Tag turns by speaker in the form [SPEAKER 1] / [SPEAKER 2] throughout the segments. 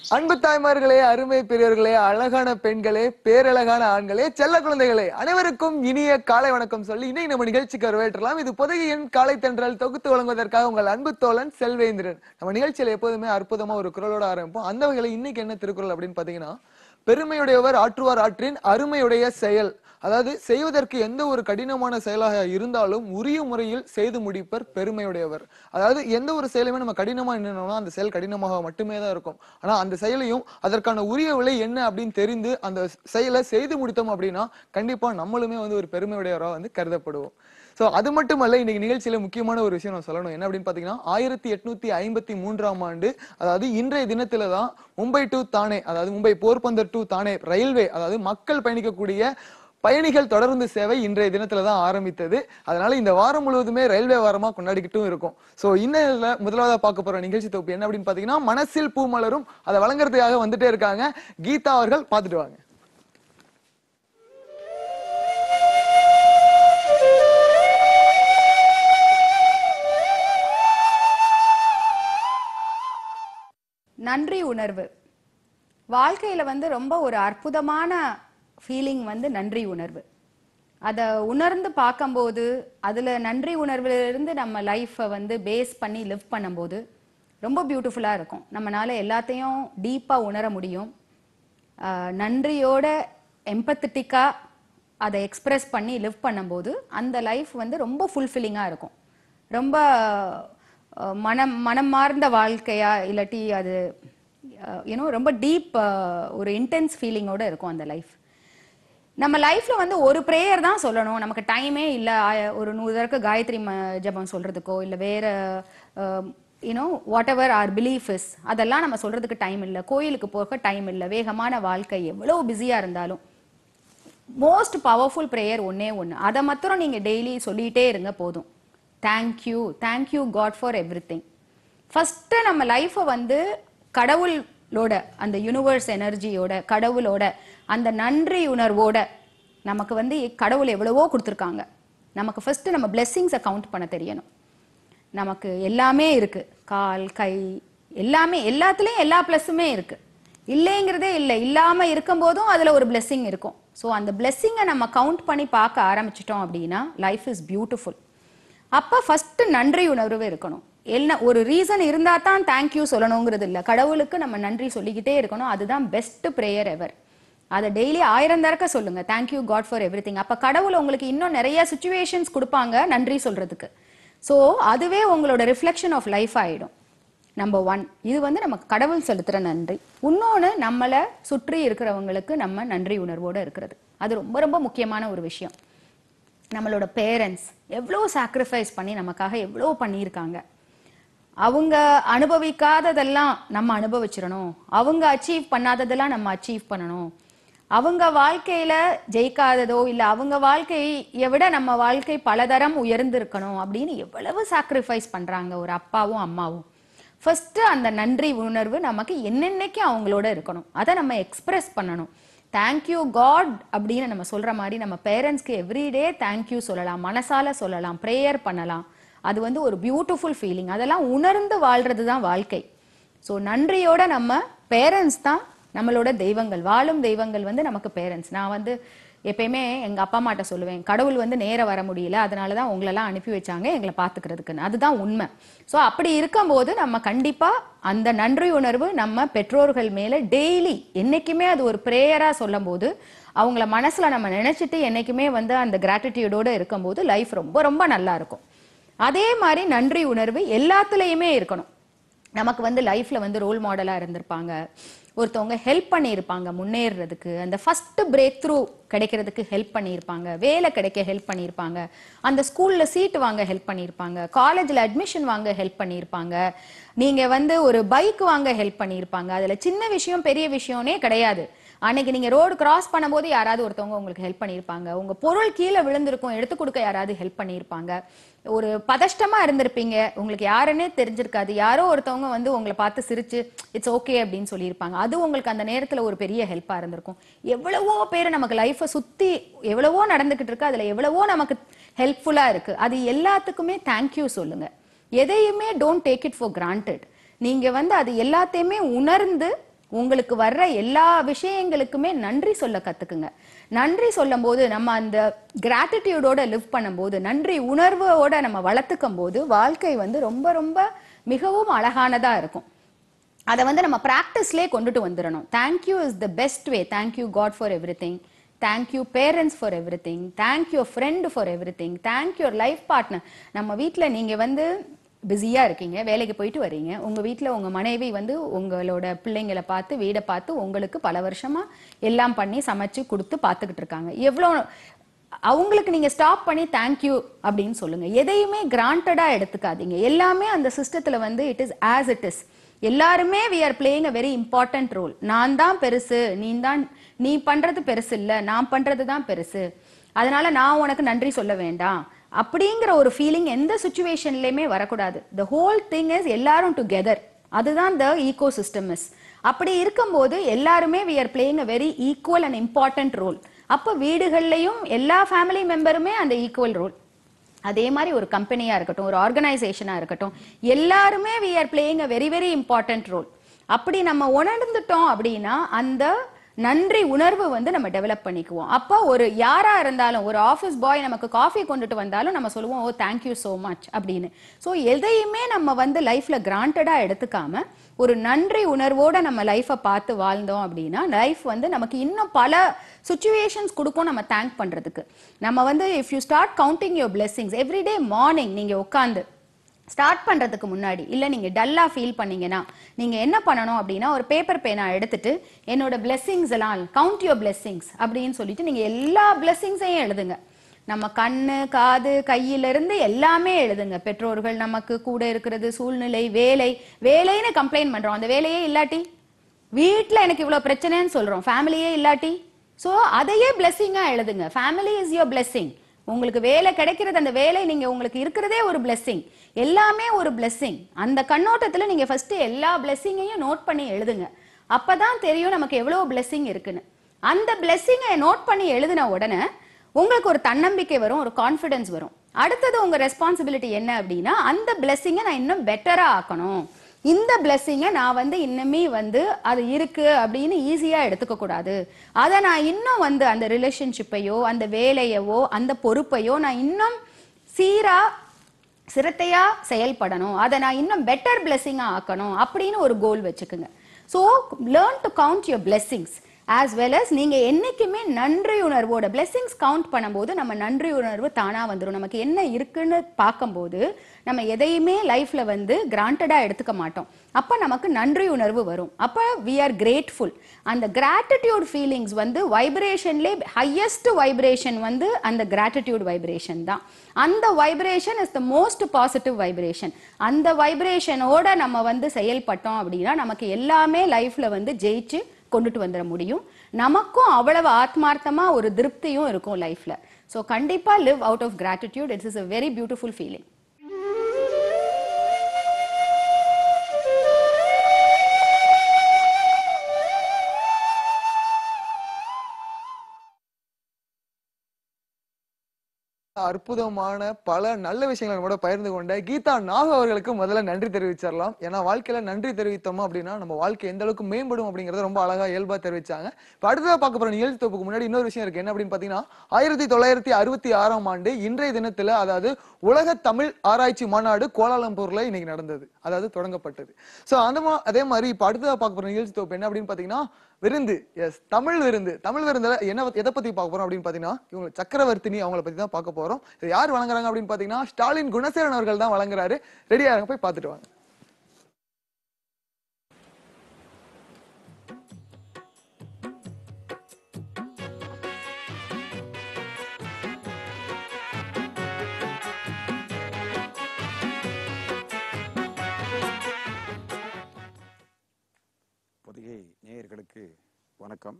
[SPEAKER 1] அன்பு தாய்மார்களே அருமை பெரியவர்களே அழகான பெண்களே பேரழகான ஆண்களே செல்ல குழந்தைகளே அனைவருக்கும் இனிய காலை வணக்கம் சொல்லி இன்னைக்கு நம்ம நிகழ்ச்சிக்கு வரவேற்றலாம் இது புதையின் காலை தென்றல் தொகுத்து வழங்குவதற்காக உங்கள் அன்பு தோழன் செல்வேந்திரன் நம்ம நிகழ்ச்சியில எப்போதுமே அற்புதமா ஒரு குரலோட ஆரம்பிப்போம் அந்த வகையில இன்னைக்கு என்ன திருக்குறள் அப்படின்னு பாத்தீங்கன்னா பெருமையுடையவர் ஆற்றுவார் ஆற்றின் அருமையுடைய செயல் அதாவது செய்வதற்கு எந்த ஒரு கடினமான செயலாக இருந்தாலும் உரிய முறையில் செய்து முடிப்பர் பெருமையுடையவர் அதாவது எந்த ஒரு செயலுமே நம்ம கடினமா நின்னோம்னா அந்த செயல் கடினமாக மட்டுமே தான் இருக்கும் ஆனா அந்த செயலையும் அதற்கான உரிய விலை என்ன அப்படின்னு தெரிந்து அந்த செயலை செய்து முடித்தோம் அப்படின்னா கண்டிப்பா நம்மளுமே வந்து ஒரு பெருமையுடையவராக வந்து கருதப்படுவோம் சோ அது மட்டுமல்ல இன்னைக்கு நிகழ்ச்சியில முக்கியமான ஒரு விஷயம் நான் சொல்லணும் என்ன அப்படின்னு பாத்தீங்கன்னா ஆயிரத்தி எட்நூத்தி ஐம்பத்தி மூன்றாம் ஆண்டு அதாவது இன்றைய தினத்துல தான் மும்பை டு தானே அதாவது மும்பை போர்பந்தர் டு தானே ரயில்வே அதாவது மக்கள் பயணிக்கக்கூடிய பயணிகள் தொடர்ந்து சேவை இன்றைய தினத்துல தான் ஆரம்பித்தது அதனால இந்த வாரம் முழுவதுமே ரயில்வே வாரமா கொண்டாடிக்கிட்டும் இருக்கும் சோ இன்னும் முதலாவதா பார்க்க போற நிகழ்ச்சி தொகுப்பு என்ன அப்படின்னு பாத்தீங்கன்னா மனசில் பூ மலரும் அதை வழங்குறதுக்காக வந்துட்டே இருக்காங்க கீதா அவர்கள் பார்த்துட்டு வாங்க
[SPEAKER 2] நன்றி உணர்வு வாழ்க்கையில வந்து ரொம்ப ஒரு அற்புதமான ஃபீலிங் வந்து நன்றி உணர்வு அதை உணர்ந்து பார்க்கும்போது அதுல நன்றி உணர்விலிருந்து நம்ம லைஃப்பை வந்து பேஸ் பண்ணி லிவ் பண்ணும்போது ரொம்ப பியூட்டிஃபுல்லா இருக்கும் நம்மனால எல்லாத்தையும் டீப்பா உணர முடியும் ஆஹ் நன்றியோட எம்பத்தட்டிக்கா அதை எக்ஸ்பிரஸ் பண்ணி லிவ் பண்ணும்போது அந்த லைஃப் வந்து ரொம்ப ஃபுல்ஃபில்லிங்காக இருக்கும் ரொம்ப அஹ், மனம் மனம் மார்ந்த வாழ்க்கையா இல்லாட்டி அது யூனோ ரொம்ப டீப் ஒரு இன்டென்ஸ் ஃபீலிங்கோட இருக்கும் அந்த லைஃப் நம்ம லைஃப்ல வந்து ஒரு ப்ரேயர் தான் சொல்லணும் நமக்கு டைமே இல்லை ஒரு நூறு தடவை காயத்ரி ம- ஜெபம் சொல்றதுக்கோ இல்லை வேற you know whatever are belief is அதெல்லாம் நம்ம சொல்றதுக்கு டைம் இல்லை கோயிலுக்கு போக டைம் இல்லை வேகமான வாழ்க்கை எவ்வளோ பிஸியா இருந்தாலும் மோஸ்ட் பவர்ஃபுல் ப்ரேயர் ஒன்னே ஒன்று அதை மாத்திரம் நீங்க டெய்லி சொல்லிட்டே இருங்க போதும் thank you thank you God for everything first நம்ம லைஃப்பை வந்து கடவுளோட அந்த யூனிவர்ஸ் எனர்ஜியோட கடவுளோட அந்த நன்றி உணர்வோட நமக்கு வந்து கடவுள் எவ்வளவோ கொடுத்துருக்காங்க நமக்கு ஃபர்ஸ்ட் நம்ம பிளெஸ்ஸிங்ஸை கவுண்ட் பண்ண தெரியணும் நமக்கு எல்லாமே இருக்கு கால் கை எல்லாமே எல்லாத்துலயும் எல்லா ப்ளஸ்ஸுமே இருக்கு இல்லைங்கிறதே இல்லை இல்லாம இருக்கும்போதும் அதுல ஒரு blessing இருக்கும் ஸோ அந்த blessing-அ நம்ம கவுண்ட் பண்ணி பார்க்க ஆரம்பிச்சிட்டோம் அப்படின்னா லைஃப் இஸ் பியூட்டிஃபுல் அப்ப ஃபர்ஸ்ட் நன்றி உணர்வு இருக்கணும் என்ன ஒரு ரீசன் இருந்தா தான் தேங்க்யூ சொல்லணுங்கிறது இல்ல கடவுளுக்கு நம்ம நன்றி சொல்லிக்கிட்டே இருக்கணும் அதுதான் பெஸ்ட் ப்ரேயர் எவர் அதை டெய்லி ஆயிரம் தரக்க சொல்லுங்க தேங்க்யூ காட் ஃபார் எவ்ரி அப்ப கடவுள் உங்களுக்கு இன்னும் நிறைய சுச்சுவேஷன்ஸ் கொடுப்பாங்க நன்றி சொல்றதுக்கு ஸோ அதுவே உங்களோட ரிஃப்ளெக்ஷன் ஆஃப் லைஃப் ஆயிடும் நம்பர் ஒன் இது வந்து நமக்கு கடவுள் செலுத்துற நன்றி இன்னொன்னு நம்மளை சுற்றி இருக்கிறவங்களுக்கு நம்ம நன்றி உணர்வோட இருக்கிறது அது ரொம்ப ரொம்ப முக்கியமான ஒரு விஷயம் நம்மளோட பேரண்ட்ஸ் எவ்வளோ சாக்ரிஃபைஸ் பண்ணி நமக்காக எவ்வளோ பண்ணியிருக்காங்க அவங்க அனுபவிக்காததெல்லாம் நம்ம அனுபவிச்சிடணும் அவங்க அச்சீவ் பண்ணாததெல்லாம் நம்ம அச்சீவ் பண்ணணும் அவங்க வாழ்க்கையில ஜெயிக்காததோ இல்ல அவங்க வாழ்க்கையை விட நம்ம வாழ்க்கை பலதரம் உயர்ந்திருக்கணும் அப்படின்னு எவ்வளவு சாக்ரிஃபைஸ் பண்றாங்க ஒரு அப்பாவும் அம்மாவும் ஃபர்ஸ்ட் அந்த நன்றி உணர்வு நமக்கு என்னென்னைக்கு அவங்களோட இருக்கணும் அதை நம்ம எக்ஸ்பிரஸ் பண்ணணும் தேங்க்யூ காட் அப்படின்னு நம்ம சொல்ற மாதிரி நம்ம பேரண்ட்ஸ்க்கு எவ்ரிடே தேங்க்யூ சொல்லலாம் மனசால சொல்லலாம் ப்ரேயர் பண்ணலாம் அது வந்து ஒரு பியூட்டிஃபுல் ஃபீலிங் அதெல்லாம் உணர்ந்து வாழ்றது தான் வாழ்க்கை ஸோ நன்றியோட நம்ம பேரண்ட்ஸ் தான் நம்மளோட தெய்வங்கள் வாழும் தெய்வங்கள் வந்து நமக்கு பேரண்ட்ஸ் நான் வந்து எப்பயுமே எங்க அப்பா அம்மாட்ட சொல்லுவேன் கடவுள் வந்து நேர வர முடியல அதனால தான் உங்களெல்லாம் அனுப்பி வச்சாங்க எங்களை பார்த்துக்கிறதுக்குன்னு அதுதான் உண்மை ஸோ அப்படி இருக்கும்போது நம்ம கண்டிப்பா அந்த நன்றி உணர்வு நம்ம பெற்றோர்கள் மேல டெய்லி என்னைக்குமே அது ஒரு ப்ரேயரா சொல்லும்போது அவங்கள மனசுல நம்ம நினைச்சிட்டு என்னைக்குமே வந்து அந்த கிராட்டிடியூடோட இருக்கும்போது லைஃப் ரொம்ப ரொம்ப நல்லா இருக்கும் அதே மாதிரி நன்றி உணர்வு எல்லாத்துலயுமே இருக்கணும் நமக்கு வந்து லைஃப்ல வந்து ரோல் மாடலா இருந்திருப்பாங்க ஒருத்தவங்க ஹெல்ப் பண்ணியிருப்பாங்க முன்னேறுறதுக்கு அந்த ஃபர்ஸ்ட் பிரேக் த்ரூ கிடைக்கிறதுக்கு ஹெல்ப் பண்ணியிருப்பாங்க வேலை கிடைக்க ஹெல்ப் பண்ணியிருப்பாங்க அந்த ஸ்கூல்ல சீட் வாங்க ஹெல்ப் பண்ணியிருப்பாங்க காலேஜ்ல அட்மிஷன் வாங்க ஹெல்ப் பண்ணியிருப்பாங்க நீங்க வந்து ஒரு பைக் வாங்க ஹெல்ப் பண்ணியிருப்பாங்க அதுல சின்ன விஷயம் பெரிய விஷயம்னே கிடையாது அன்னைக்கு நீங்க ரோடு கிராஸ் பண்ணும்போது யாராவது ஒருத்தவங்க உங்களுக்கு ஹெல்ப் பண்ணியிருப்பாங்க உங்க பொருள் கீழே விழுந்திருக்கும் எடுத்து கொடுக்க யாராவது ஹெல்ப் பண்ணியிருப்பாங்க ஒரு பதஷ்டமா இருந்திருப்பீங்க உங்களுக்கு யாருன்னே தெரிஞ்சிருக்காது யாரோ ஒருத்தவங்க வந்து உங்களை பார்த்து சிரிச்சு இட்ஸ் ஓகே அப்படின்னு சொல்லியிருப்பாங்க அது உங்களுக்கு அந்த நேரத்துல ஒரு பெரிய ஹெல்ப்பா இருந்திருக்கும் எவ்வளவோ பேர் நமக்கு லைஃப்பை சுத்தி எவ்வளவோ நடந்துகிட்டு இருக்கு அதுல எவ்வளவோ நமக்கு ஹெல்ப்ஃபுல்லா இருக்கு அது எல்லாத்துக்குமே தேங்க்யூ சொல்லுங்க எதையுமே don't take it for granted நீங்க வந்து அது எல்லாத்தையுமே உணர்ந்து உங்களுக்கு வர்ற எல்லா விஷயங்களுக்குமே நன்றி சொல்ல கத்துக்குங்க நன்றி சொல்லும் போது நம்ம அந்த கிராட்டிடியூடோட லிவ் பண்ணும்போது நன்றி உணர்வோட நம்ம வளர்த்துக்கும் போது வாழ்க்கை வந்து ரொம்ப ரொம்ப மிகவும் அழகானதா இருக்கும் அதை வந்து நம்ம ப்ராக்டிஸ்லேயே கொண்டுட்டு வந்துடணும் thank you is the best way thank you God for everything thank you parents for everything thank you friend for everything thank you life partner நம்ம வீட்டில் நீங்கள் வந்து பிஸியாக இருக்கீங்க வேலைக்கு போயிட்டு வரீங்க உங்கள் வீட்டில் உங்கள் மனைவி வந்து உங்களோட பிள்ளைங்களை பார்த்து வீடை பார்த்து உங்களுக்கு பல வருஷமாக எல்லாம் பண்ணி சமைச்சு கொடுத்து பார்த்துக்கிட்டு இருக்காங்க எவ்வளோ அவங்களுக்கு நீங்க ஸ்டாப் பண்ணி தேங்க்யூ அப்படின்னு சொல்லுங்க எதையுமே கிராண்டடா எடுத்துக்காதீங்க எல்லாமே அந்த சிஸ்டத்துல வந்து it is as it is எல்லாருமே we are playing a very important role நான் தான் பெருசு நீ தான் நீ பண்றது பெருசு இல்ல நான் பண்றது தான் பெருசு அதனால நான் உனக்கு நன்றி சொல்ல வேண்டாம் அப்படிங்கிற ஒரு ஃபீலிங் எந்த சுச்சுவேஷன்லயுமே வரக்கூடாது த ஹோல் திங் இஸ் எல்லாரும் டுகெதர் அதுதான் த ஈகோ சிஸ்டம் இஸ் அப்படி இருக்கும்போது எல்லாருமே we are playing a very equal and important role அப்ப வீடுகள்லயும் எல்லா ஃபேமிலி மெம்பருமே அந்த ஈக்குவல் ரோல் அதே மாதிரி ஒரு கம்பெனியா இருக்கட்டும் ஒரு ஆர்கனைசேஷனா இருக்கட்டும் எல்லாருமே we are playing a very very important role அப்படி நம்ம உணர்ந்துட்டோம் அப்படின்னா அந்த நன்றி உணர்வு வந்து நம்ம டெவலப் பண்ணிக்குவோம் அப்போ ஒரு யாரா இருந்தாலும் ஒரு ஆஃபீஸ் பாய் நமக்கு காஃபி கொண்டுட்டு வந்தாலும் நம்ம சொல்லுவோம் ஓ தேங்க்யூ so மச் அப்படின்னு ஸோ எதையுமே நம்ம வந்து லைஃப்ல கிராண்டடா எடுத்துக்காம ஒரு நன்றி உணர்வோட நம்ம லைஃப்பை பார்த்து வாழ்ந்தோம் அப்படின்னா லைஃப் வந்து நமக்கு இன்னும் பல சுச்சுவேஷன்ஸ் கொடுக்கும் நம்ம தேங்க் பண்றதுக்கு நம்ம வந்து if you start counting your blessings everyday morning நீங்க உட்காந்து ஸ்டார்ட் பண்றதுக்கு முன்னாடி இல்ல நீங்க டல்லா ஃபீல் பண்ணீங்கன்னா நீங்க என்ன பண்ணணும் அப்படின்னா ஒரு பேப்பர் பேனா எடுத்துட்டு என்னோட blessings எல்லாம் கவுண்ட் யோர் blessings அப்படின்னு சொல்லிட்டு நீங்க எல்லா blessings-ஐயும் எழுதுங்க நம்ம கண்ணு காது கையில இருந்து எல்லாமே எழுதுங்க பெற்றோர்கள் நமக்கு கூட இருக்கிறது சூழ்நிலை வேலை வேலைன்னு கம்ப்ளைண்ட் பண்றோம் அந்த வேலையே இல்லாட்டி வீட்ல எனக்கு இவ்வளவு பிரச்சனைன்னு சொல்றோம் ஃபேமிலியே இல்லாட்டி சோ அதையே பிளெஸ்ஸிங்கா எழுதுங்க ஃபேமிலி இஸ் யோர் blessing உங்களுக்கு வேலை கிடைக்கிறது அந்த வேலை நீங்க உங்களுக்கு இருக்கிறதே ஒரு blessing எல்லாமே ஒரு blessing அந்த கண்ணோட்டத்துல நீங்க ஃபர்ஸ்ட் எல்லா blessing-ஐயும் நோட் பண்ணி எழுதுங்க அப்பதான் தெரியும் நமக்கு எவ்வளவு blessing இருக்குன்னு அந்த blessing-ஐ நோட் பண்ணி எழுதின உடனே உங்களுக்கு ஒரு தன்னம்பிக்கை வரும் ஒரு கான்ஃபிடன்ஸ் வரும் அடுத்தது உங்க ரெஸ்பான்சிபிலிட்டி என்ன அப்படின்னா அந்த blessing-ஐ நான் இன்னும் பெட்டரா ஆக்கணும் இந்த பிளெஸ்ஸிங்கை நான் வந்து இன்னுமே வந்து அது இருக்கு அப்படின்னு ஈஸியா எடுத்துக்க கூடாது அதை நான் இன்னும் வந்து அந்த ரிலேஷன்ஷிப்பையோ அந்த வேலையவோ அந்த பொறுப்பையோ நான் இன்னும் சீரா சிரத்தையா செயல்படணும் அதை நான் இன்னும் பெட்டர் பிளெஸ்ஸிங்கா ஆக்கணும் அப்படின்னு ஒரு கோல் வச்சுக்குங்க so learn to count your blessings as well as நீங்க என்னைக்குமே நன்றி உணர்வோட blessings கவுண்ட் பண்ணும்போது நம்ம நன்றி உணர்வு தானா வந்துடும் நமக்கு என்ன இருக்குன்னு பார்க்கும்போது நம்ம எதையுமே லைஃப்ல வந்து கிராண்டடா எடுத்துக்க மாட்டோம் அப்ப நமக்கு நன்றி உணர்வு வரும் அப்ப வி ஆர் கிரேட்ஃபுல் அந்த கிராட்டிடியூட் ஃபீலிங்ஸ் வந்து வைப்ரேஷன்லே ஹையஸ்ட் வைப்ரேஷன் வந்து அந்த கிராட்டிடியூட் வைப்ரேஷன் தான் அந்த vibration is the most positive vibration அந்த வைப்ரேஷனோட நம்ம வந்து செயல்பட்டோம் அப்படின்னா நமக்கு எல்லாமே லைஃப்ல வந்து ஜெயிச்சு கொண்டுட்டு வந்துட முடியும் நமக்கும் அவ்வளவு ஆத்மார்த்தமா ஒரு திருப்தியும் இருக்கும் லைஃப்ல ஸோ கண்டிப்பா live out of gratitude it's is a very beautiful feeling
[SPEAKER 1] அற்புதமான பல நல்ல விஷயங்களை நம்மோட பகிர்ந்து கொண்ட கீதா நாக அவர்களுக்கு முதல்ல நன்றி தெரிவிச்சிடலாம் ஏன்னா வாழ்க்கையில நன்றி தெரிவித்தோம் அப்படின்னா நம்ம வாழ்க்கை எந்த அளவுக்கு மேம்படும் அப்படிங்கறத ரொம்ப அழகா இயல்பா தெரிவிச்சாங்க இப்ப அடுத்ததா பார்க்க போற நிகழ்ச்சி தொகுப்புக்கு முன்னாடி இன்னொரு விஷயம் இருக்கு என்ன அப்படின்னு பாத்தீங்கன்னா ஆயிரத்தி தொள்ளாயிரத்தி அறுபத்தி ஆறாம் ஆண்டு இன்றைய தினத்துல அதாவது உலக தமிழ் ஆராய்ச்சி மாநாடு கோலாலம்பூர்ல இன்னைக்கு நடந்தது அதாவது தொடங்கப்பட்டது சோ அந்த மா- அதே மாதிரி இப்ப அடுத்ததா பார்க்க போற நிகழ்ச்சி தொகுப்பு என்ன அப்படின்னு பாத்தீங்கன்னா விருந்து எஸ் தமிழ் விருந்து தமிழ் விருந்துல என்ன எதை பத்தி பார்க்க போறோம் அப்படின்னு பாத்தீங்கன்னா இவங்க சக்கரவர்த்தினி அவங்கள பத்தி தான் பார்க்க போறோம் இது யார் வழங்குறாங்க அப்படின்னு பாத்தீங்கன்னா ஸ்டாலின் குணசேகரன் அவர்கள் தான் வழங்குறாரு ரெடியா இருங்க போய் பார்த்துட்டு வாங்க
[SPEAKER 3] பொதிகை நேயர்களுக்கு வணக்கம்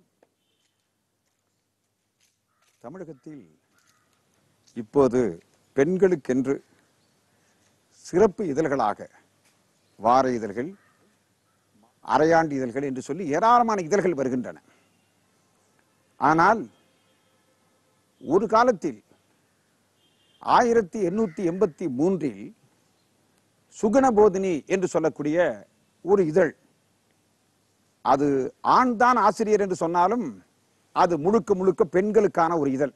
[SPEAKER 3] தமிழகத்தில் இப்போது பெண்களுக்கென்று சிறப்பு இதழ்களாக வார இதழ்கள் அரையாண்டு இதழ்கள் என்று சொல்லி ஏராளமான இதழ்கள் வருகின்றன ஆனால் ஒரு காலத்தில் ஆயிரத்தி எண்ணூத்தி எண்பத்தி மூன்றில் சுகுணபோதினி என்று சொல்லக்கூடிய ஒரு இதழ் அது ஆண் தான் ஆசிரியர் என்று சொன்னாலும் அது முழுக்க முழுக்க பெண்களுக்கான ஒரு இதழ்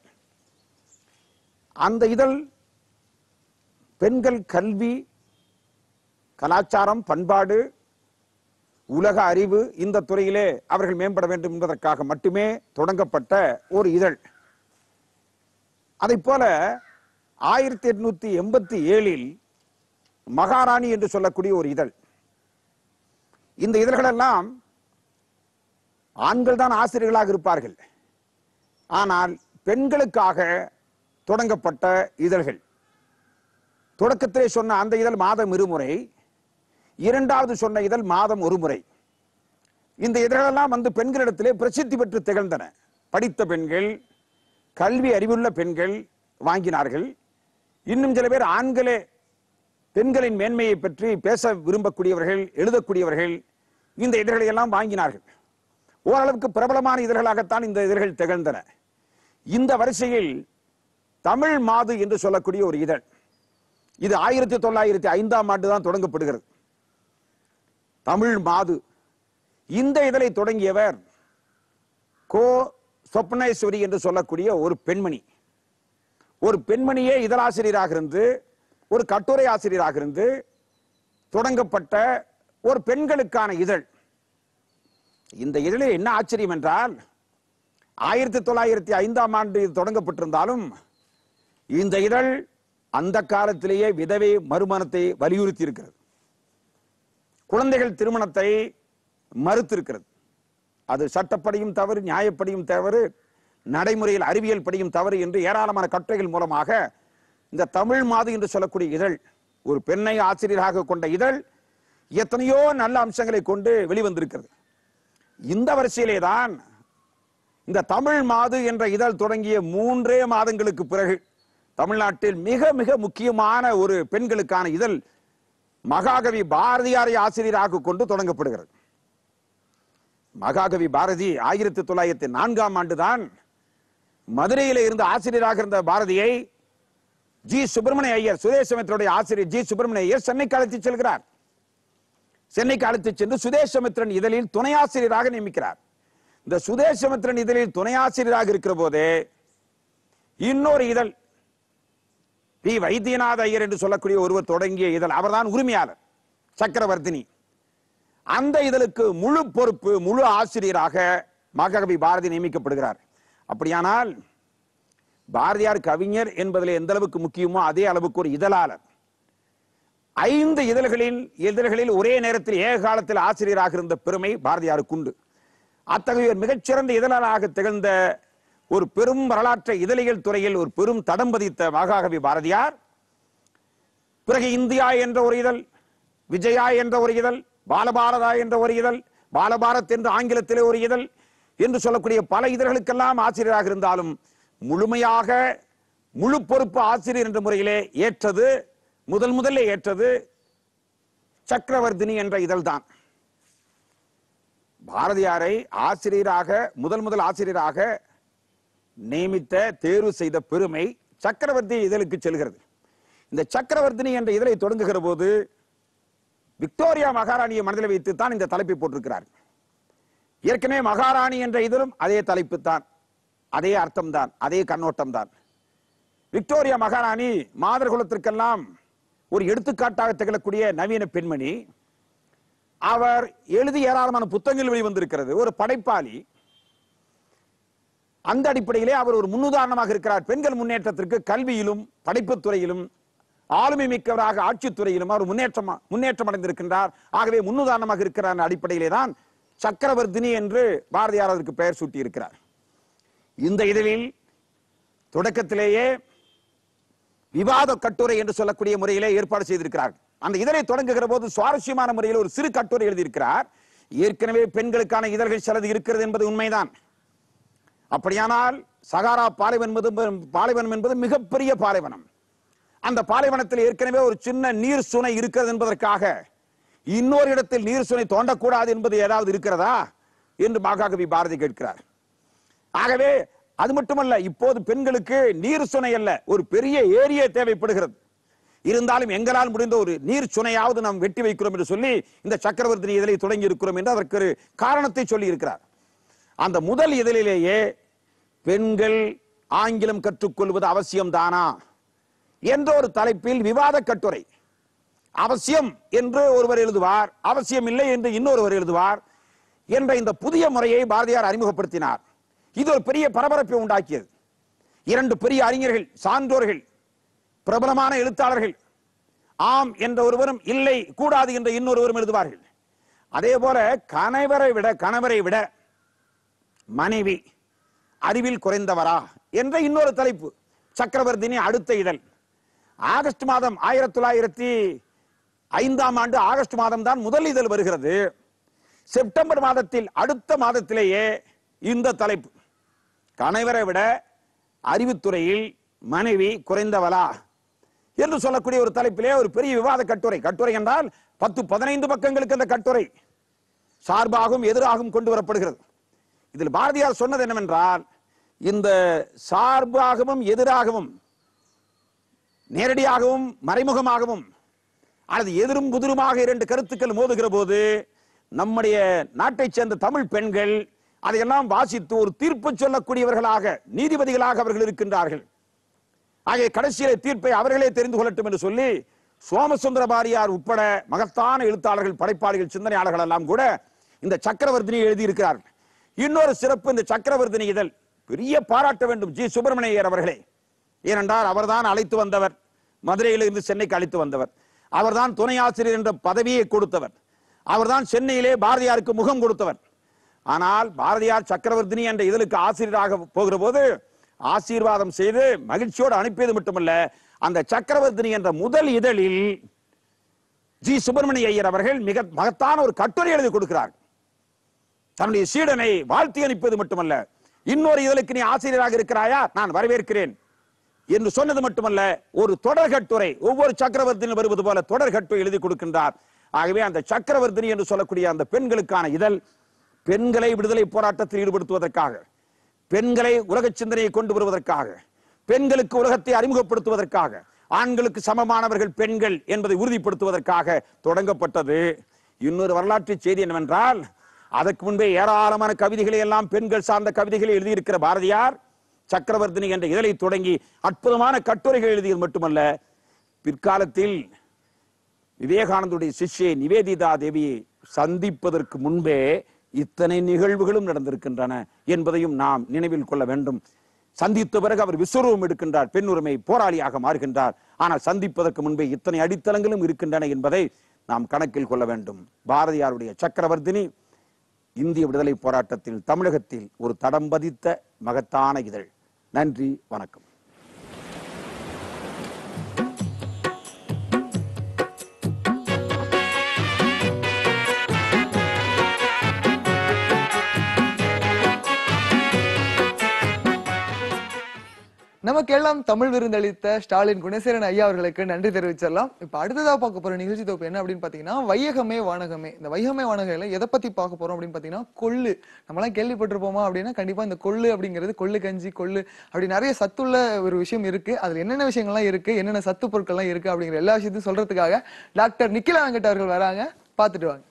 [SPEAKER 3] அந்த இதழ் பெண்கள் கல்வி கலாச்சாரம் பண்பாடு உலக அறிவு இந்த துறையிலே அவர்கள் மேம்பட வேண்டும் என்பதற்காக மட்டுமே தொடங்கப்பட்ட ஒரு இதழ் அதைப் போல ஆயிரத்தி எட்நூத்தி எண்பத்தி ஏழில் மகாராணி என்று சொல்லக்கூடிய ஒரு இதழ் இந்த இதழ்களெல்லாம் ஆண்கள் தான் ஆசிரியர்களாக இருப்பார்கள் ஆனால் பெண்களுக்காக தொடங்கப்பட்ட இதழ்கள் தொடக்கத்திலே சொன்ன அந்த இதழ் மாதம் இருமுறை இரண்டாவது சொன்ன இதழ் மாதம் ஒரு முறை இந்த இதழெல்லாம் வந்து பெண்களிடத்திலே பிரசித்தி பெற்று திகழ்ந்தன படித்த பெண்கள் கல்வி அறிவுள்ள பெண்கள் வாங்கினார்கள் இன்னும் சில பேர் ஆண்களே பெண்களின் மேன்மையை பற்றி பேச விரும்பக்கூடியவர்கள் எழுதக்கூடியவர்கள் இந்த இதழ்களை எல்லாம் வாங்கினார்கள் ஓரளவுக்கு பிரபலமான இதழ்களாகத்தான் இந்த இதழ்கள் திகழ்ந்தன இந்த வரிசையில் தமிழ் மாது என்று சொல்லக்கூடிய ஒரு இதழ் இது ஆயிரத்தி தொள்ளாயிரத்தி ஐந்தாம் ஆண்டு தான் தொடங்கப்படுகிறது தமிழ் மாது இந்த இதழை தொடங்கியவர் கோ சொப்னேஸ்வரி என்று சொல்லக்கூடிய ஒரு பெண்மணி ஒரு பெண்மணியே இதழாசிரியராக இருந்து ஒரு கட்டுரை ஆசிரியராக இருந்து தொடங்கப்பட்ட ஒரு பெண்களுக்கான இதழ் இந்த இதழில் என்ன ஆச்சரியம் என்றால் ஆயிரத்தி தொள்ளாயிரத்தி ஐந்தாம் ஆண்டு இது தொடங்கப்பட்டிருந்தாலும் இந்த இதழ் அந்த காலத்திலேயே விதவை மறுமணத்தை வலியுறுத்தி இருக்கிறது குழந்தைகள் திருமணத்தை மறுத்திருக்கிறது அது சட்டப்படியும் தவறு நியாயப்படியும் தவறு நடைமுறையில் அறிவியல் படியும் தவறு என்று ஏராளமான கட்டுரைகள் மூலமாக இந்த தமிழ் மாது என்று சொல்லக்கூடிய இதழ் ஒரு பெண்ணை ஆசிரியராக கொண்ட இதழ் எத்தனையோ நல்ல அம்சங்களை கொண்டு வெளிவந்திருக்கிறது இந்த வரிசையிலே தான் இந்த தமிழ் மாது என்ற இதழ் தொடங்கிய மூன்றே மாதங்களுக்கு பிறகு தமிழ்நாட்டில் மிக மிக முக்கியமான ஒரு பெண்களுக்கான இதழ் மகாகவி பாரதியாரை ஆசிரியராக கொண்டு தொடங்கப்படுகிறது மகாகவி பாரதி ஆயிரத்தி தொள்ளாயிரத்தி நான்காம் ஆண்டுதான் மதுரையில இருந்து ஆசிரியராக இருந்த பாரதியை ஜி சுப்பிரமணிய ஐயர் சுதேசமித்ரனுடைய ஆசிரியர் ஜி சுப்பிரமணிய ஐயர் சென்னைக்கு அழைத்துச் செல்கிறார் சென்னைக்கு அழைத்துச் சென்று சுதேசமித்ரன் இதழில் துணை ஆசிரியராக நியமிக்கிறார் இந்த சுதேசமித்ரன் இதழில் துணை ஆசிரியராக இருக்கிற போதே இன்னொரு இதழ் பி வைத்தியநாத ஐயர் என்று சொல்லக்கூடிய ஒருவர் தொடங்கிய இதழ் அவர்தான் உரிமையாளர் சக்கரவர்த்தினி அந்த இதழுக்கு முழு பொறுப்பு முழு ஆசிரியராக மகாகவி பாரதி நியமிக்கப்படுகிறார் அப்படியானால் பாரதியார் கவிஞர் என்பதில் எந்த அளவுக்கு முக்கியமோ அதே அளவுக்கு ஒரு இதழாளர் ஐந்து இதழ்களில் இதழ்களில் ஒரே நேரத்தில் ஏக காலத்தில் ஆசிரியராக இருந்த பெருமை பாரதியாருக்கு உண்டு அத்தகைய மிகச்சிறந்த இதழாளராக திகழ்ந்த ஒரு பெரும் வரலாற்று இதழியல் துறையில் ஒரு பெரும் தடம் பதித்த மகாகவி பாரதியார் பிறகு இந்தியா என்ற ஒரு இதழ் விஜயா என்ற ஒரு இதழ் பாலபாரதா என்ற ஒரு இதழ் பாலபாரத் என்று ஆங்கிலத்திலே ஒரு இதழ் என்று சொல்லக்கூடிய பல இதழ்களுக்கெல்லாம் ஆசிரியராக இருந்தாலும் முழுமையாக முழு பொறுப்பு ஆசிரியர் என்ற முறையிலே ஏற்றது முதல் முதல்ல ஏற்றது சக்கரவர்த்தினி என்ற இதழ்தான் பாரதியாரை ஆசிரியராக முதல் முதல் ஆசிரியராக நியமித்த தேர்வு செய்த பெருமை சக்கரவர்த்தி இதழுக்கு செல்கிறது இந்த சக்கரவர்த்தினி என்ற இதழை தொடங்குகிற போது விக்டோரியா மகாராணியை மனதில் வைத்து தான் இந்த தலைப்பை போட்டிருக்கிறார் ஏற்கனவே மகாராணி என்ற இதழும் அதே தலைப்பு தான் அதே அர்த்தம் தான் அதே கண்ணோட்டம் தான் விக்டோரியா மகாராணி மாதர் குலத்திற்கெல்லாம் ஒரு எடுத்துக்காட்டாக திகழக்கூடிய நவீன பெண்மணி அவர் எழுதி ஏராளமான புத்தகங்கள் வெளிவந்திருக்கிறது ஒரு படைப்பாளி அந்த அடிப்படையிலே அவர் ஒரு முன்னுதாரணமாக இருக்கிறார் பெண்கள் முன்னேற்றத்திற்கு கல்வியிலும் படைப்புத் துறையிலும் ஆளுமை மிக்கவராக ஆட்சித்துறையிலும் அவர் முன்னேற்றம் முன்னேற்றம் அடைந்திருக்கின்றார் ஆகவே முன்னுதாரணமாக இருக்கிறார் என்ற அடிப்படையிலே தான் சக்கரவர்த்தினி என்று பாரதியார் அதற்கு பெயர் சூட்டி இருக்கிறார் இந்த இதழில் தொடக்கத்திலேயே விவாத கட்டுரை என்று சொல்லக்கூடிய முறையிலே ஏற்பாடு செய்திருக்கிறார் அந்த இதழை தொடங்குகிற போது சுவாரஸ்யமான முறையில் ஒரு சிறு கட்டுரை எழுதியிருக்கிறார் ஏற்கனவே பெண்களுக்கான இதழ்கள் சிலது இருக்கிறது என்பது உண்மைதான் அப்படியானால் சகாரா பாலைவனம் என்பது பாலைவனம் என்பது மிகப்பெரிய பாலைவனம் அந்த பாலைவனத்தில் ஏற்கனவே ஒரு சின்ன நீர் சுனை இருக்கிறது என்பதற்காக இன்னொரு இடத்தில் நீர் சுனை தோண்டக்கூடாது என்பது ஏதாவது இருக்கிறதா என்று மகாகவி பாரதி கேட்கிறார் ஆகவே அது மட்டுமல்ல இப்போது பெண்களுக்கு நீர் சுனை அல்ல ஒரு பெரிய ஏரியா தேவைப்படுகிறது இருந்தாலும் எங்களால் முடிந்த ஒரு நீர் சுனையாவது நாம் வெட்டி வைக்கிறோம் என்று சொல்லி இந்த சக்கரவர்த்தி இதழை தொடங்கி இருக்கிறோம் என்று அதற்கு ஒரு காரணத்தை சொல்லி இருக்கிறார் அந்த முதல் இதழிலேயே பெண்கள் ஆங்கிலம் கற்றுக்கொள்வது அவசியம் தானா என்ற ஒரு தலைப்பில் விவாத கட்டுரை அவசியம் என்று ஒருவர் எழுதுவார் அவசியம் இல்லை என்று இன்னொருவர் எழுதுவார் என்ற இந்த புதிய முறையை பாரதியார் அறிமுகப்படுத்தினார் இது ஒரு பெரிய பரபரப்பை உண்டாக்கியது இரண்டு பெரிய அறிஞர்கள் சான்றோர்கள் பிரபலமான எழுத்தாளர்கள் ஆம் என்ற ஒருவரும் இல்லை கூடாது என்ற இன்னொருவரும் எழுதுவார்கள் அதே போல கணவரை விட கணவரை விட மனைவி அறிவில் குறைந்தவரா என்ற இன்னொரு தலைப்பு சக்கரவர்த்தினி அடுத்த இதழ் ஆகஸ்ட் மாதம் ஆயிரத்தி தொள்ளாயிரத்தி ஐந்தாம் ஆண்டு ஆகஸ்ட் மாதம் தான் முதல் இதழ் வருகிறது செப்டம்பர் மாதத்தில் அடுத்த மாதத்திலேயே இந்த தலைப்பு கணவரை விட அறிவுத்துறையில் மனைவி குறைந்தவளா என்று சொல்லக்கூடிய ஒரு தலைப்பிலே ஒரு பெரிய விவாத கட்டுரை கட்டுரை என்றால் பத்து பதினைந்து பக்கங்களுக்கு அந்த கட்டுரை சார்பாகவும் எதிராகவும் கொண்டு வரப்படுகிறது இதில் பாரதியார் சொன்னது என்னவென்றால் இந்த சார்பாகவும் எதிராகவும் நேரடியாகவும் மறைமுகமாகவும் அல்லது எதிரும் புதிருமாக இரண்டு கருத்துக்கள் மோதுகிற போது நம்முடைய நாட்டைச் சேர்ந்த தமிழ் பெண்கள் அதையெல்லாம் வாசித்து ஒரு தீர்ப்பு சொல்லக்கூடியவர்களாக நீதிபதிகளாக அவர்கள் இருக்கின்றார்கள் ஆகிய கடைசியிலே தீர்ப்பை அவர்களே தெரிந்து கொள்ளட்டும் என்று சொல்லி சோமசுந்தர பாரியார் உட்பட மகத்தான எழுத்தாளர்கள் படைப்பாளிகள் சிந்தனையாளர்கள் எல்லாம் கூட இந்த சக்கரவர்த்தினியை எழுதியிருக்கிறார்கள் இன்னொரு சிறப்பு இந்த சக்கரவர்த்தினி இதழ் பெரிய பாராட்ட வேண்டும் ஜி சுப்பிரமணியர் அவர்களே ஏனென்றால் அவர்தான் அழைத்து வந்தவர் மதுரையிலிருந்து சென்னைக்கு அழைத்து வந்தவர் அவர்தான் துணை ஆசிரியர் என்ற பதவியை கொடுத்தவர் அவர்தான் சென்னையிலே பாரதியாருக்கு முகம் கொடுத்தவர் ஆனால் பாரதியார் சக்கரவர்த்தினி என்ற இதழுக்கு ஆசிரியராக போகிற போது ஆசீர்வாதம் செய்து மகிழ்ச்சியோடு அனுப்பியது மட்டுமல்ல அந்த சக்கரவர்த்தினி என்ற முதல் இதழில் ஜி சுப்பிரமணிய ஐயர் அவர்கள் மிக மகத்தான ஒரு கட்டுரை எழுதி கொடுக்கிறார் தன்னுடைய சீடனை வாழ்த்தி அனுப்பியது மட்டுமல்ல இன்னொரு இதழுக்கு நீ ஆசிரியராக இருக்கிறாயா நான் வரவேற்கிறேன் என்று சொன்னது மட்டுமல்ல ஒரு தொடர் கட்டுரை ஒவ்வொரு சக்கரவர்த்தியும் வருவது போல தொடர் கட்டுரை எழுதி கொடுக்கின்றார் ஆகவே அந்த சக்கரவர்த்தினி என்று சொல்லக்கூடிய அந்த பெண்களுக்கான இதழ் பெண்களை விடுதலை போராட்டத்தில் ஈடுபடுத்துவதற்காக பெண்களை உலக சிந்தனையை கொண்டு வருவதற்காக பெண்களுக்கு உலகத்தை அறிமுகப்படுத்துவதற்காக ஆண்களுக்கு சமமானவர்கள் பெண்கள் என்பதை உறுதிப்படுத்துவதற்காக தொடங்கப்பட்டது இன்னொரு வரலாற்று செய்தி என்னவென்றால் அதற்கு முன்பே ஏராளமான கவிதைகளை எல்லாம் பெண்கள் சார்ந்த கவிதைகளை எழுதியிருக்கிற பாரதியார் சக்கரவர்த்தினி என்ற இதழை தொடங்கி அற்புதமான கட்டுரைகள் எழுதியது மட்டுமல்ல பிற்காலத்தில் விவேகானந்தருடைய சிஷ்யை நிவேதிதா தேவியை சந்திப்பதற்கு முன்பே இத்தனை நிகழ்வுகளும் நடந்திருக்கின்றன என்பதையும் நாம் நினைவில் கொள்ள வேண்டும் சந்தித்த பிறகு அவர் விஸ்வரூபம் எடுக்கின்றார் பெண் உரிமை போராளியாக மாறுகின்றார் ஆனால் சந்திப்பதற்கு முன்பே இத்தனை அடித்தளங்களும் இருக்கின்றன என்பதை நாம் கணக்கில் கொள்ள வேண்டும் பாரதியாருடைய சக்கரவர்த்தினி இந்திய விடுதலை போராட்டத்தில் தமிழகத்தில் ஒரு தடம் பதித்த மகத்தான இதழ் நன்றி வணக்கம்
[SPEAKER 1] நமக்கெல்லாம் தமிழ் விருந்தளித்த ஸ்டாலின் குணசேகரன் ஐயா அவர்களுக்கு நன்றி தெரிவிச்சிடலாம் இப்ப அடுத்ததா பார்க்க போற நிகழ்ச்சி தொகுப்பு என்ன அப்படின்னு பாத்தீங்கன்னா வையகமே வானகமே இந்த வையகமே வானகையில எதை பத்தி பார்க்க போறோம் அப்படின்னு பாத்தீங்கன்னா கொள்ளு நம்மலாம் கேள்விப்பட்டிருப்போமா அப்படின்னா கண்டிப்பா இந்த கொள்ளு அப்படிங்கிறது கொள்ளு கஞ்சி கொள்ளு அப்படி நிறைய சத்துள்ள ஒரு விஷயம் இருக்கு அதுல என்னென்ன விஷயங்கள்லாம் இருக்கு என்னென்ன சத்து பொருட்கள்லாம் இருக்கு அப்படிங்கிற எல்லா விஷயத்தையும் சொல்றதுக்காக டாக்டர் நிக்கிலா வெங்கட் அவர்கள் வராங்க பார்த்துட்டு வாங்க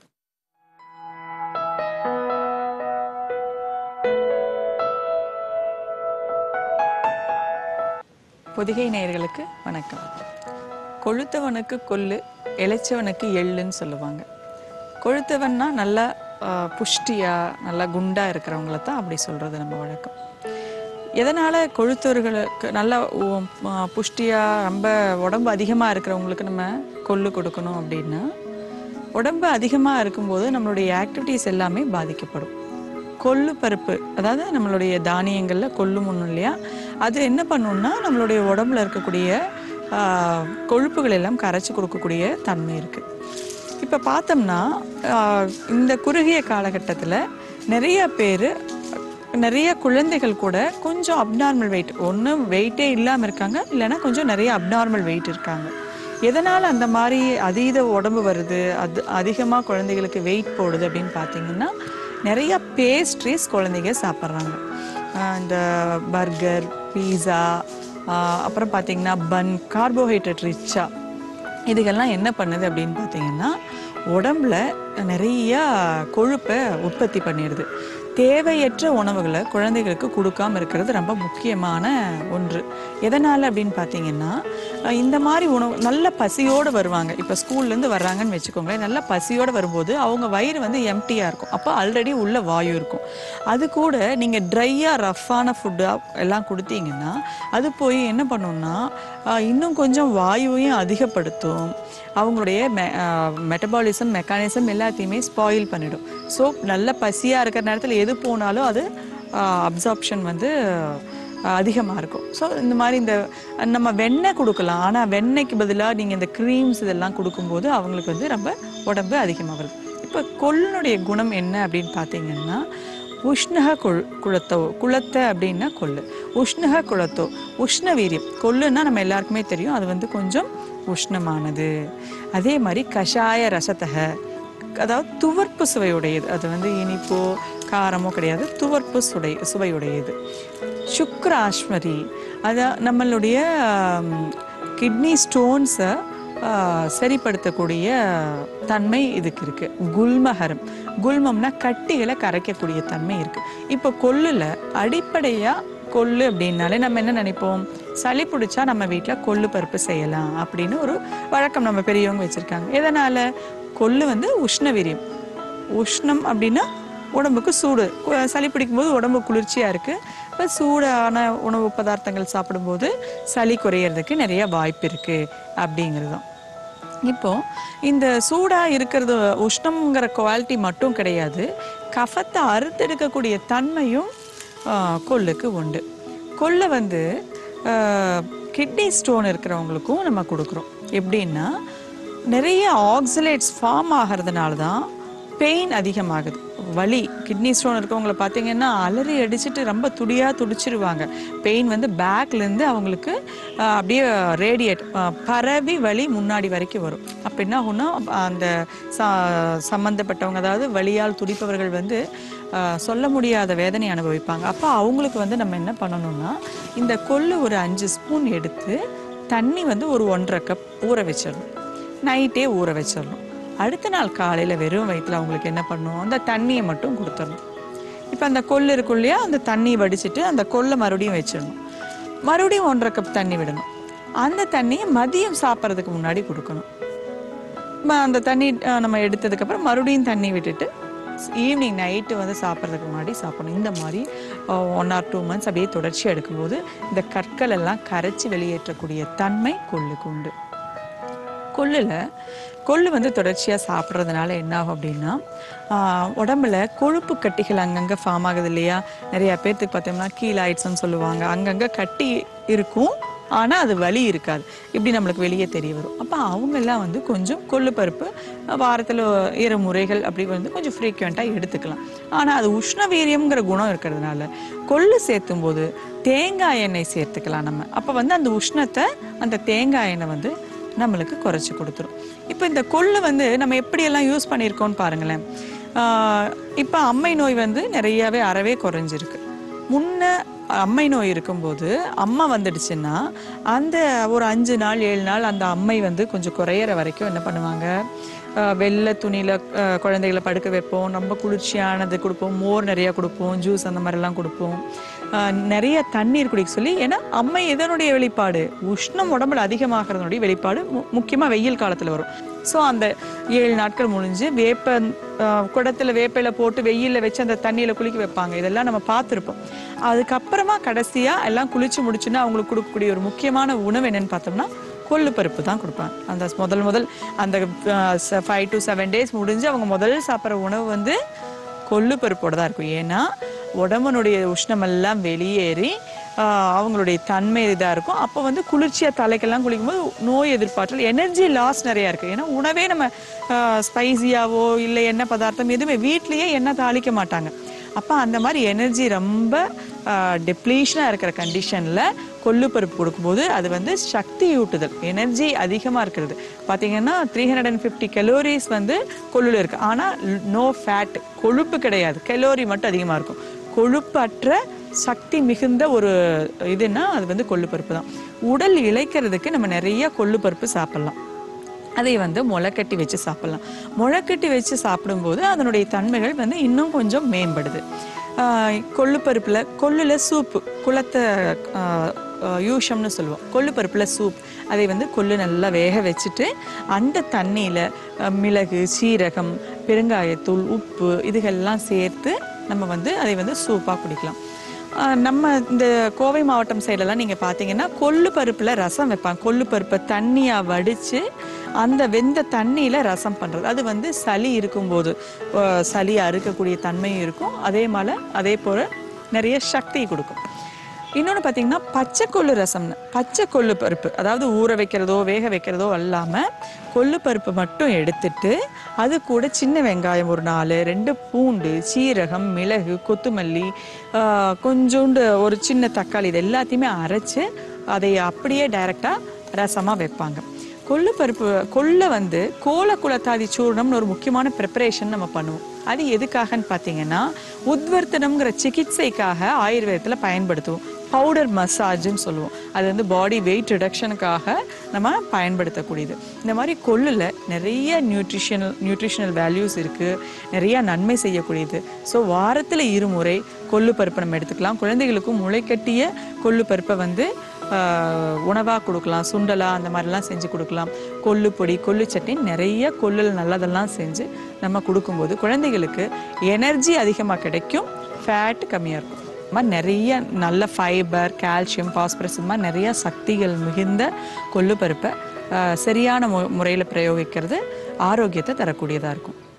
[SPEAKER 4] பொதிகை நேயர்களுக்கு வணக்கம் கொழுத்தவனுக்கு கொள்ளு இளைச்சவனுக்கு எள்ளுன்னு சொல்லுவாங்க கொழுத்தவன்னா நல்லா ஆஹ், புஷ்டியா நல்லா குண்டா இருக்கிறவங்கள தான் அப்படி சொல்றது நம்ம வழக்கம் எதனால கொழுத்தவர்களுக்கு நல்லா உ- ஆஹ், புஷ்டியா ரொம்ப உடம்பு அதிகமா இருக்கிறவங்களுக்கு நம்ம கொள்ளு கொடுக்கணும் அப்படின்னா உடம்பு அதிகமா இருக்கும்போது நம்மளுடைய ஆக்டிவிட்டீஸ் எல்லாமே பாதிக்கப்படும் கொள்ளு பருப்பு அதாவது நம்மளுடைய தானியங்கள்ல கொள்ளு முன்னும் இல்லையா அது என்ன பண்ணும்னா நம்மளுடைய உடம்புல இருக்கக்கூடிய ஆஹ், கொழுப்புகள் எல்லாம் கரைச்சி கொடுக்கக்கூடிய தன்மை இருக்கு இப்போ பார்த்தோம்னா ஆஹ், இந்த குறுகிய காலகட்டத்தில் நிறைய பேர் நிறைய குழந்தைகள் கூட கொஞ்சம் அப்நார்மல் வெயிட் ஒன்று வெயிட்டே இல்லாமல் இருக்காங்க இல்லைன்னா கொஞ்சம் நிறைய அப்நார்மல் வெயிட் இருக்காங்க எதனால் அந்த மாதிரி அதீத உடம்பு வருது அது அதிகமாக குழந்தைகளுக்கு வெயிட் போடுது அப்படின்னு பார்த்தீங்கன்னா நிறைய பேஸ்ட்ரீஸ் குழந்தைங்க சாப்பிட்றாங்க இந்த பர்கர் பீஸா ஆஹ் அப்புறம் பார்த்தீங்கன்னா பன் கார்போஹைட்ரேட் ரிச்சா இதுகெல்லாம் என்ன பண்ணுது அப்படின்னு பார்த்தீங்கன்னா உடம்புல நிறைய கொழுப்பை உற்பத்தி பண்ணிடுது தேவையற்ற உணவுகளை குழந்தைகளுக்கு கொடுக்காம இருக்கிறது ரொம்ப முக்கியமான ஒன்று எதனால் அப்படின்னு பார்த்தீங்கன்னா அஹ் இந்த மாதிரி உணவு நல்ல பசியோடு வருவாங்க இப்போ ஸ்கூல்லேருந்து வர்றாங்கன்னு வச்சுக்கோங்களேன் நல்ல பசியோடு வரும்போது அவங்க வயிறு வந்து எம்டியாக இருக்கும் அப்போ ஆல்ரெடி உள்ள வாயு இருக்கும் அது கூட நீங்கள் ட்ரையாக ரஃப்பான ஃபுட்டாக எல்லாம் கொடுத்தீங்கன்னா அது போய் என்ன பண்ணும்னா அஹ் இன்னும் கொஞ்சம் வாயுவையும் அதிகப்படுத்தும் அவங்களுடைய மெ மெட்டபாலிசம் மெக்கானிசம் எல்லாத்தையுமே ஸ்பாயில் பண்ணிடும் ஸோ நல்ல பசியாக இருக்கிற நேரத்தில் எது போனாலும் அது அப்சார்ப்ஷன் வந்து அதிகமாக இருக்கும் ஸோ இந்த மாதிரி இந்த நம்ம வெண்ணெய் கொடுக்கலாம் ஆனால் வெண்ணெய்க்கு பதிலாக நீங்கள் இந்த க்ரீம்ஸ் இதெல்லாம் கொடுக்கும்போது அவங்களுக்கு வந்து ரொம்ப உடம்பு அதிகமாக வருது இப்போ கொள்ளுனுடைய குணம் என்ன அப்படின்னு பார்த்தீங்கன்னா உஷ்ணக குள் குளத்தோ குளத்தை அப்படின்னா கொள்ளு உஷ்ணக குளத்தோ உஷ்ண வீரியம் கொள்ளுன்னா நம்ம எல்லாருக்குமே தெரியும் அது வந்து கொஞ்சம் உஷ்ணமானது அதே மாதிரி கஷாய ரசத்தக அதாவது துவர்ப்பு சுவையுடையது அது வந்து இனிப்போ காரமோ கிடையாது துவர்ப்பு சுடை சுவையுடையது சுக்ராஷ்மரி அது நம்மளுடைய கிட்னி ஸ்டோன்ஸை சரிப்படுத்தக்கூடிய தன்மை இதுக்கு இருக்கு குல்மஹரம் குல்மம்னா கட்டிகளை கரைக்கக்கூடிய தன்மை இருக்கு இப்போ கொள்ளுல அடிப்படையா கொள்ளு அப்படின்னாலே நம்ம என்ன நினைப்போம் சளி பிடிச்சா நம்ம வீட்டில் கொள்ளு பருப்பு செய்யலாம் அப்படின்னு ஒரு வழக்கம் நம்ம பெரியவங்க வச்சிருக்காங்க எதனால கொள்ளு வந்து உஷ்ண வீரியம் உஷ்ணம் அப்படின்னா உடம்புக்கு சூடு கு- சளி பிடிக்கும் போது உடம்பு குளிர்ச்சியா இருக்கு இப்போ சூடான உணவு பதார்த்தங்கள் சாப்பிடும்போது சளி குறையறதுக்கு நிறைய வாய்ப்பு இருக்கு அப்படிங்கிறது தான் இப்போ இந்த சூடா இருக்கிறது உஷ்ணம்ங்கிற குவாலிட்டி மட்டும் கிடையாது கஃபத்தை அறுத்தெடுக்கக்கூடிய தன்மையும் ஆ, கொள்ளுக்கு உண்டு கொள்ளை வந்து கிட்னி ஸ்டோன் இருக்கிறவங்களுக்கும் நம்ம கொடுக்குறோம் எப்படின்னா நிறைய ஆக்சிலேட்ஸ் ஃபார்ம் ஆகிறதுனால தான் பெயின் அதிகமாகுது வலி கிட்னி ஸ்டோன் இருக்கவங்கள பார்த்தீங்கன்னா அலறி அடிச்சுட்டு ரொம்ப துடியா துடிச்சிருவாங்க பெயின் வந்து பேக்லேருந்து அவங்களுக்கு ஆஹ், அப்படியே ரேடியேட் பரவி வலி முன்னாடி வரைக்கும் வரும் அப்போ என்ன ஆகும்னா அந்த ச- சம்பந்தப்பட்டவங்க அதாவது வலியால் துடிப்பவர்கள் வந்து ஆஹ், சொல்ல முடியாத வேதனை அனுபவிப்பாங்க அப்போ அவங்களுக்கு வந்து நம்ம என்ன பண்ணணும்னா இந்த கொள்ளு ஒரு அஞ்சு ஸ்பூன் எடுத்து தண்ணி வந்து ஒரு ஒன்றரை கப் ஊற வச்சிடணும் நைட்டே ஊற வச்சிடணும் அடுத்த நாள் காலையில் வெறும் வயிற்றுல அவங்களுக்கு என்ன பண்ணும் அந்த தண்ணியை மட்டும் கொடுத்துடணும் இப்போ அந்த கொள்ளு இருக்கும் இல்லையா அந்த தண்ணியை வடிச்சிட்டு அந்த கொல்லை மறுபடியும் வச்சிடணும் மறுபடியும் ஒன்றரை கப் தண்ணி விடணும் அந்த தண்ணியை மதியம் சாப்பிட்றதுக்கு முன்னாடி கொடுக்கணும் ம- அந்த தண்ணி அஹ், நம்ம எடுத்ததுக்கப்புறம் மறுபடியும் தண்ணி விட்டுட்டு ஈவினிங் நைட்டு வந்து சாப்பிட்றதுக்கு முன்னாடி சாப்பிடணும் இந்த மாதிரி ஒன் ஆர் டூ மந்த்ஸ் அப்படியே தொடர்ச்சியாக எடுக்கும்போது இந்த கற்கள் எல்லாம் கரைச்சி வெளியேற்றக்கூடிய தன்மை கொள்ளுக்கு உண்டு கொள்ளுல கொள்ளு வந்து தொடர்ச்சியாக சாப்பிட்றதுனால என்ன ஆகும் அப்படின்னா ஆஹ், உடம்புல கொழுப்பு கட்டிகள் அங்கங்கே ஃபார்ம் ஆகுது இல்லையா நிறைய பேர்த்துக்கு பார்த்தோம்னா கீழாயிடுச்சுன்னு சொல்லுவாங்க அங்கங்கே கட்டி இருக்கும் ஆனால் அது வலி இருக்காது இப்படி நம்மளுக்கு வெளியே தெரிய வரும் அப்போ அவங்கெல்லாம் வந்து கொஞ்சம் கொள்ளு பருப்பு வாரத்தில் இரு முறைகள் அப்படி வந்து கொஞ்சம் ஃப்ரீக்வெண்ட்டாக எடுத்துக்கலாம் ஆனால் அது உஷ்ண வீரியம்ங்கிற குணம் இருக்கிறதுனால கொள்ளு சேர்த்தும் போது தேங்காய் எண்ணெய் சேர்த்துக்கலாம் நம்ம அப்போ வந்து அந்த உஷ்ணத்தை அந்த தேங்காய் எண்ணெய் வந்து நம்மளுக்கு குறைச்சி கொடுத்துரும் இப்போ இந்த கொள்ளு வந்து நம்ம எப்படியெல்லாம் யூஸ் பண்ணியிருக்கோம்னு பாருங்களேன் இப்போ அம்மை நோய் வந்து நிறையவே அறவே குறைஞ்சிருக்கு முன்ன அம்மை நோய் இருக்கும்போது அம்மா வந்துடுச்சுன்னா அந்த ஒரு அஞ்சு நாள் ஏழு நாள் அந்த அம்மை வந்து கொஞ்சம் குறையிற வரைக்கும் என்ன பண்ணுவாங்க ஆஹ் வெள்ளை துணியில் குழந்தைகளை படுக்க வைப்போம் ரொம்ப குளிர்ச்சியானது கொடுப்போம் மோர் நிறைய கொடுப்போம் ஜூஸ் அந்த மாதிரிலாம் கொடுப்போம் ஆஹ் நிறைய தண்ணீர் குடிக்க சொல்லி ஏன்னா அம்மை எதனுடைய வெளிப்பாடு உஷ்ணம் உடம்புல அதிகமாகிறதுனுடைய வெளிப்பாடு மு- முக்கியமா வெயில் காலத்துல வரும் ஸோ அந்த ஏழு நாட்கள் முடிஞ்சு வேப்ப ஆஹ் குடத்துல வேப்பையில போட்டு வெயில்ல வச்சு அந்த தண்ணியில குளிக்க வைப்பாங்க இதெல்லாம் நம்ம பார்த்துருப்போம் அதுக்கப்புறமா கடைசியா எல்லாம் குளிச்சு முடிச்சுன்னா அவங்களுக்கு கொடுக்கக்கூடிய ஒரு முக்கியமான உணவு என்னன்னு பார்த்தோம்னா கொள்ளு பருப்பு தான் கொடுப்பாங்க அந்த முதல் முதல் அந்த ஃபைவ் டு செவன் டேஸ் முடிஞ்சு அவங்க முதல் சாப்பிட்ற உணவு வந்து கொள்ளு பருப்போட தான் இருக்கும் ஏன்னா உடம்புனுடைய உஷ்ணமெல்லாம் வெளியேறி ஆஹ், அவங்களுடைய தன்மை இதாக இருக்கும் அப்போ வந்து குளிர்ச்சியாக தலைக்கெல்லாம் குளிக்கும்போது நோய் எதிர்ப்பாற்றல் எனர்ஜி லாஸ் நிறையா இருக்குது ஏன்னா உணவே நம்ம ஸ்பைசியாவோ இல்லை எண்ணெய் பதார்த்தம் எதுவுமே வீட்லேயே எண்ணெய் தாளிக்க மாட்டாங்க அப்போ அந்த மாதிரி எனர்ஜி ரொம்ப டெப்ளீஷனாக இருக்கிற கண்டிஷனில் கொள்ளுப்பருப்பு கொடுக்கும்போது அது வந்து சக்தி ஊட்டுதல் எனர்ஜி அதிகமாக இருக்கிறது பார்த்தீங்கன்னா three hundred and fifty calories வந்து கொள்ளுல இருக்குது ஆனால் நோ ஃபேட் கொழுப்பு கிடையாது கலோரி மட்டும் அதிகமாக இருக்கும் கொழுப்பற்ற சக்தி மிகுந்த ஒரு இதுன்னா அது வந்து கொள்ளுப்பருப்பு தான் உடல் இளைக்கிறதுக்கு நம்ம நிறைய கொள்ளுப்பருப்பு சாப்பிடலாம் அதை வந்து முளைக்கட்டி வச்சு சாப்பிடலாம் முளைக்கட்டி வச்சு சாப்பிடும்போது அதனுடைய தன்மைகள் வந்து இன்னும் கொஞ்சம் மேம்படுது ஆஹ் கொள்ளுப்பருப்பில் கொள்ளுல சூப்பு குளத்தை ஆஹ் ஆஹ் யூஷம்னு சொல்லுவோம் கொள்ளுப்பருப்பில் சூப் அதை வந்து கொள்ளு நல்லா வேக வச்சுட்டு அந்த தண்ணியில் மிளகு சீரகம் பெருங்காயத்தூள் உப்பு இதுகெல்லாம் சேர்த்து நம்ம வந்து அதை வந்து சூப்பாக குடிக்கலாம் ஆஹ் நம்ம இந்த கோவை மாவட்டம் சைடெல்லாம் நீங்கள் பார்த்தீங்கன்னா கொள்ளு பருப்பில் ரசம் வைப்பாங்க கொள்ளு பருப்பை தண்ணியாக வடித்து அந்த வெந்த தண்ணியில் ரசம் பண்ணுறது அது வந்து சளி இருக்கும்போது ஆஹ் சளி அறுக்கக்கூடிய தன்மையும் இருக்கும் அதே மாதிரி அதே போல் நிறைய சக்தி கொடுக்கும் இன்னொன்று பார்த்தீங்கன்னா பச்சை கொள்ளு ரசம்னு பச்சை கொள்ளு பருப்பு அதாவது ஊற வைக்கிறதோ வேக வைக்கிறதோ இல்லாமல் கொள்ளு பருப்பு மட்டும் எடுத்துட்டு அது கூட சின்ன வெங்காயம் ஒரு நாலு ரெண்டு பூண்டு சீரகம் மிளகு கொத்தமல்லி ஆஹ், கொஞ்சோண்டு ஒரு சின்ன தக்காளி இது எல்லாத்தையுமே அரைச்சு அதை அப்படியே டைரெக்டாக ரசமாக வைப்பாங்க கொள்ளு பருப்பு கொள்ளை வந்து கோல குலத்தாதி சூர்ணம்னு ஒரு முக்கியமான ப்ரிப்பரேஷன் நம்ம பண்ணுவோம் அது எதுக்காகன்னு பார்த்தீங்கன்னா உத்வர்த்தனம்ங்கிற சிகிச்சைக்காக ஆயுர்வேதத்தில் பயன்படுத்துவோம் பவுடர் மசாஜ்னு சொல்லுவோம் அது வந்து பாடி வெயிட் ரிடக்ஷனுக்காக நம்ம பயன்படுத்தக்கூடியது இந்த மாதிரி கொள்ளில் நிறைய நியூட்ரிஷனல் நியூட்ரிஷனல் வேல்யூஸ் இருக்குது நிறைய நன்மை செய்யக்கூடியது ஸோ வாரத்தில் இருமுறை கொள்ளு பருப்பை நம்ம எடுத்துக்கலாம் குழந்தைகளுக்கும் முளைக்கட்டிய கொள்ளு பருப்பை வந்து உணவாக கொடுக்கலாம் சுண்டலா அந்த மாதிரிலாம் செஞ்சு கொடுக்கலாம் கொள்ளு பொடி கொள்ளு சட்னி நிறைய கொள்ளில் நல்லதெல்லாம் செஞ்சு நம்ம கொடுக்கும்போது குழந்தைகளுக்கு எனர்ஜி அதிகமாக கிடைக்கும் ஃபேட் கம்மியாக இருக்கும் இது மாதிரி நிறைய நல்ல ஃபைபர் கால்சியம் பாஸ்பரஸ் இது மாதிரி நிறைய சக்திகள் மிகுந்த கொள்ளு பருப்பை ஆஹ், சரியான மு முறையில் பிரயோகிக்கிறது ஆரோக்கியத்தை தரக்கூடியதாக இருக்கும்